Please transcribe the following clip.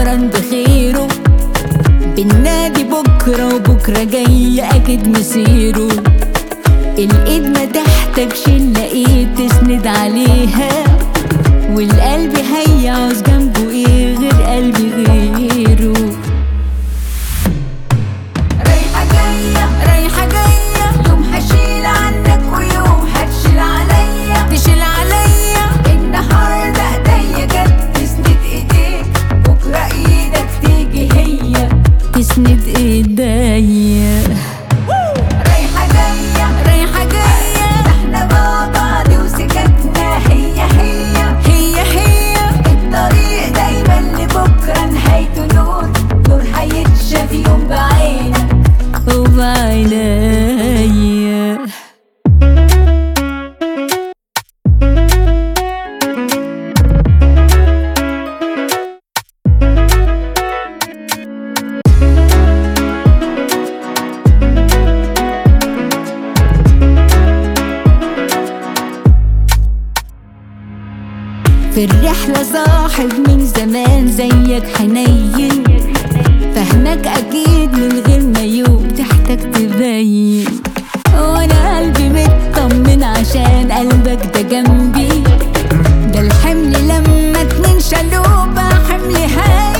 غمران بخيره بالنادي بكرة وبكرة جاي أكيد مسيره الإيد ما تحتاجش إلا إيد تسند عليها والقلب هيعوز جنبه إيه غير قلبي غيره رايحة جاية رايحة جاية يوم هشيل عنك ويوم هتشيل عليا تشيل عليا النهاردة ايديا جت تسند ايديك بكرة ايدك تيجي هي تسند إيديا رايحة جاية رايحة جاية احنا مع بعض وسكتنا هي هي هي هي الطريق دايما لبكرة نهايته نور نور هيتشاف يوم بعينك وبعينيا في الرحلة صاحب من زمان زيك حنين فهمك أكيد من غير ما يوم تحتاج تبين وأنا قلبي مطمن عشان قلبك ده جنبي ده الحمل لما اتنين شالوه بقى حمل هاي